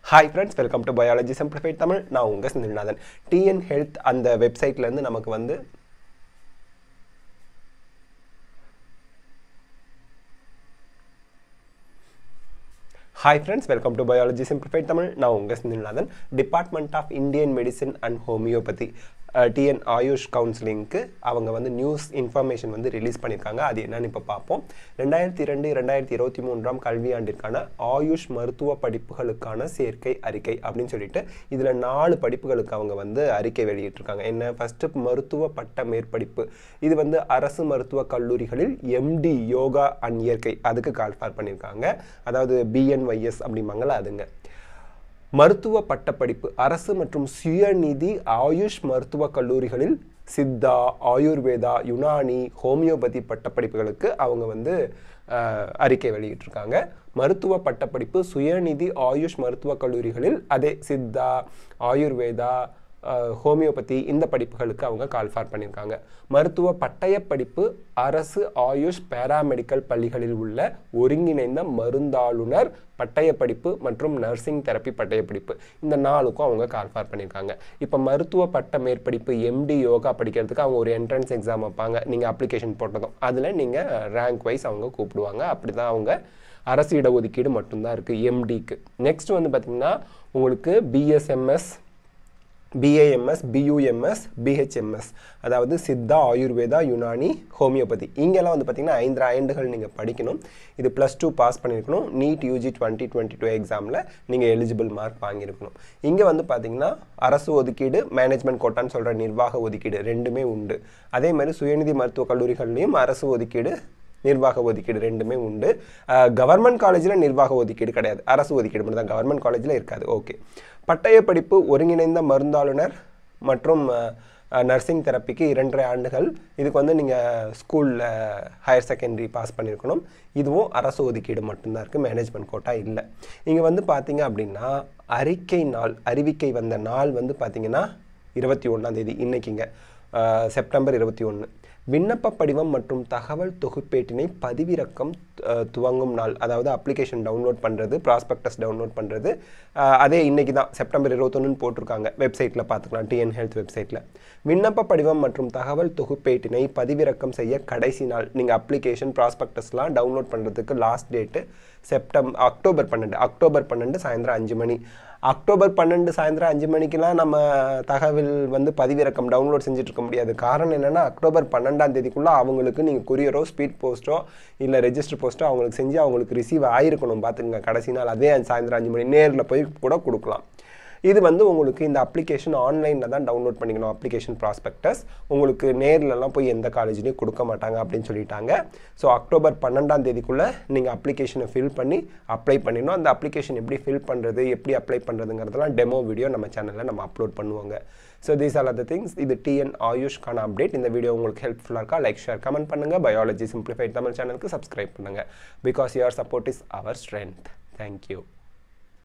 hi friends welcome to biology simplified Tamil நான் உங்கள் Senthilnathan TN health அந்த வெப்சைட்லேருந்து நமக்கு வந்து hi friends welcome to biology simplified Tamil நான் உங்கள் Senthilnathan department of Indian medicine and homoeopathy TN AYUSH கவுன்சிலிங்க்கு அவங்க வந்து நியூஸ் இன்ஃபர்மேஷன் வந்து ரிலீஸ் பண்ணியிருக்காங்க அது என்னன்னு இப்போ பார்ப்போம் ரெண்டாயிரத்தி ரெண்டு ரெண்டாயிரத்தி இருபத்தி மூன்றாம் கல்வியாண்டிற்கான ஆயுஷ் மருத்துவ படிப்புகளுக்கான சேர்க்கை அறிக்கை அப்படின்னு சொல்லிட்டு இதில் நாலு படிப்புகளுக்கு அவங்க வந்து அறிக்கை வெளியிட்டிருக்காங்க என்ன ஃபஸ்ட்டு மருத்துவ பட்ட மேற்படிப்பு இது வந்து அரசு மருத்துவக் கல்லூரிகளில் எம்டி யோகா அண்ட் இயற்கை அதுக்கு கால்ஃபார் பண்ணியிருக்காங்க அதாவது பிஎன்ஒய்எஸ் அப்படிம்பாங்கள்ல அதுங்க மருத்துவ பட்டப்படிப்பு அரசு மற்றும் சுயநிதி ஆயுஷ் மருத்துவக் கல்லூரிகளில் சித்தா ஆயுர்வேதா யுனானி ஹோமியோபதி பட்டப்படிப்புகளுக்கு அவங்க வந்து அஹ், அறிக்கை வெளியிட்டிருக்காங்க மருத்துவ பட்டப்படிப்பு சுயநிதி ஆயுஷ் மருத்துவக் கல்லூரிகளில் அதே சித்தா ஆயுர்வேதா அஹ், ஹோமியோபதி இந்த படிப்புகளுக்கு அவங்க கால்ஃபார் பண்ணியிருக்காங்க மருத்துவ பட்டயப் படிப்பு அரசு ஆயுஷ் பேராமெடிக்கல் பள்ளிகளில் உள்ள ஒருங்கிணைந்த மருந்தாளுநர் பட்டயப் படிப்பு மற்றும் நர்சிங் தெரப்பி பட்டயப் படிப்பு இந்த நாலுக்கும் அவங்க கால்ஃபார் பண்ணியிருக்காங்க இப்போ மருத்துவ பட்ட மேற்படிப்பு எம்டி யோகா படிக்கிறதுக்கு அவங்க ஒரு என்ட்ரன்ஸ் எக்ஸாம் வைப்பாங்க நீங்கள் அப்ளிகேஷன் போட்டதும் அதில் நீங்கள் ரேங்க் வைஸ் அவங்க கூப்பிடுவாங்க அப்படி தான் அவங்க அரசு இடஒதுக்கீடு மட்டும்தான் இருக்குது எம்டிக்கு நெக்ஸ்ட் வந்து பார்த்திங்கன்னா உங்களுக்கு பிஎஸ்எம்எஸ் பிஏஎம்எஸ் பியூஎம்எஸ் பிஹெச்எம்எஸ் அதாவது சித்தா ஆயுர்வேதா யுனானி ஹோமியோபதி இங்கெல்லாம் வந்து பார்த்திங்கன்னா ஐந்து ஆண்டுகள் நீங்கள் படிக்கணும் இது ப்ளஸ் டூ பாஸ் பண்ணியிருக்கணும் NEET UG twenty twenty two எக்ஸாமில் நீங்கள் எலிஜிபிள் மார்க் வாங்கியிருக்கணும் இங்கே வந்து பார்த்திங்கன்னா அரசு ஒதுக்கீடு மேனேஜ்மெண்ட் கோட்டான்னு சொல்கிற நிர்வாக ஒதுக்கீடு ரெண்டுமே உண்டு அதே மாதிரி சுயநிதி மருத்துவக் கல்லூரிகள்லையும் அரசு ஒதுக்கீடு நிர்வாக ஒதுக்கீடு ரெண்டுமே உண்டு கவர்மெண்ட் காலேஜில் நிர்வாக ஒதுக்கீடு கிடையாது அரசு ஒதுக்கீடு மட்டும் தான் கவர்மெண்ட் காலேஜில் இருக்காது ஓகே பட்டய படிப்பு ஒருங்கிணைந்த மருந்தாளுநர் மற்றும் நர்சிங் தெரப்பிக்கு இரண்டரை ஆண்டுகள் இதுக்கு வந்து நீங்கள் ஸ்கூலில் ஹையர் செகண்டரி பாஸ் பண்ணியிருக்கணும் இதுவும் அரசு ஒதுக்கீடு மட்டும்தான் இருக்குது மேனேஜ்மெண்ட் கோட்டா இல்லை இங்கே வந்து பார்த்தீங்க அப்படின்னா அறிக்கை நாள் அறிவிக்கை வந்த நாள் வந்து பார்த்தீங்கன்னா இருபத்தி ஒன்றாம் தேதி இன்னைக்குங்க அஹ், செப்டம்பர் இருபத்தி ஒன்று விண்ணப்ப படிவம் மற்றும் தகவல் தொகுப்பேட்டினை பதிவிறக்கம் அஹ், துவங்கும் நாள் அதாவது அப்ளிகேஷன் டவுன்லோட் பண்ணுறது ப்ராஸ்பெக்டஸ் டவுன்லோட் பண்ணுறது அதே இன்னைக்கு தான் செப்டம்பர் இருபத்தொன்னுன்னு போட்டிருக்காங்க வெப்சைட்டில் பார்த்துக்கலாம் டிஎன் ஹெல்த் வெப்சைட்டில் விண்ணப்ப படிவம் மற்றும் தகவல் தொகுப்பேட்டினை பதிவிறக்கம் செய்ய கடைசி நாள் நீங்கள் அப்ளிகேஷன் ப்ராஸ்பெக்டஸ்லாம் டவுன்லோட் பண்ணுறதுக்கு லாஸ்ட் டேட்டு செப்டம் அக்டோபர் பன்னெண்டு அக்டோபர் பன்னெண்டு சாயந்தரம் அஞ்சு மணி அக்டோபர் பன்னெண்டு சாயந்தரம் அஞ்சு மணிக்கெல்லாம் நம்ம தகவல் வந்து பதிவிறக்கம் டவுன்லோட் செஞ்சுட்டு இருக்க முடியாது காரணம் என்னென்னா அக்டோபர் பன்னெண்டாம் தேதிக்குள்ளே அவங்களுக்கு நீங்கள் கொரியரோ ஸ்பீட் போஸ்ட்டோ இல்லை ரெஜிஸ்டர் போஸ்ட்டோ அவங்களுக்கு செஞ்சு அவங்களுக்கு ரிசீவ் ஆயிருக்கணும் பார்த்துங்க கடைசி நாள் அதே சாயந்தரம் அஞ்சு மணி நேரில் போய் கூட கொடுக்கலாம் இது வந்து உங்களுக்கு இந்த அப்ளிகேஷன் ஆன்லைனில் தான் டவுன்லோட் பண்ணிக்கணும் அப்ளிகேஷன் ப்ராஸ்பெக்டஸ் உங்களுக்கு நேர்லலாம் போய் எந்த காலேஜ்லேயும் கொடுக்க மாட்டாங்க அப்படின்னு சொல்லிட்டாங்க ஸோ அக்டோபர் பன்னெண்டாம் தேதிக்குள்ளே நீங்கள் அப்ளிகேஷனை ஃபில் பண்ணி அப்ளை பண்ணிடணும் அந்த அப்ளிகேஷன் எப்படி ஃபில் பண்ணுறது எப்படி அப்ளை பண்ணுறதுங்கிறதெல்லாம் டெமோ வீடியோ நம்ம சேனலில் நம்ம அப்லோட் பண்ணுவாங்க so these are the things இது டிஎன் ஆயுஷ்கான அப்டேட் இந்த வீடியோ உங்களுக்கு ஹெல்ப்ஃபுல்லாக இருக்கா லைக் ஷேர் கமெண்ட் பண்ணுங்கள் பயாலஜி சிம்பிளிஃபைட் தமிழ் சேனலுக்கு சப்ஸ்கிரைப் பண்ணுங்கள் because your support is our strength thank you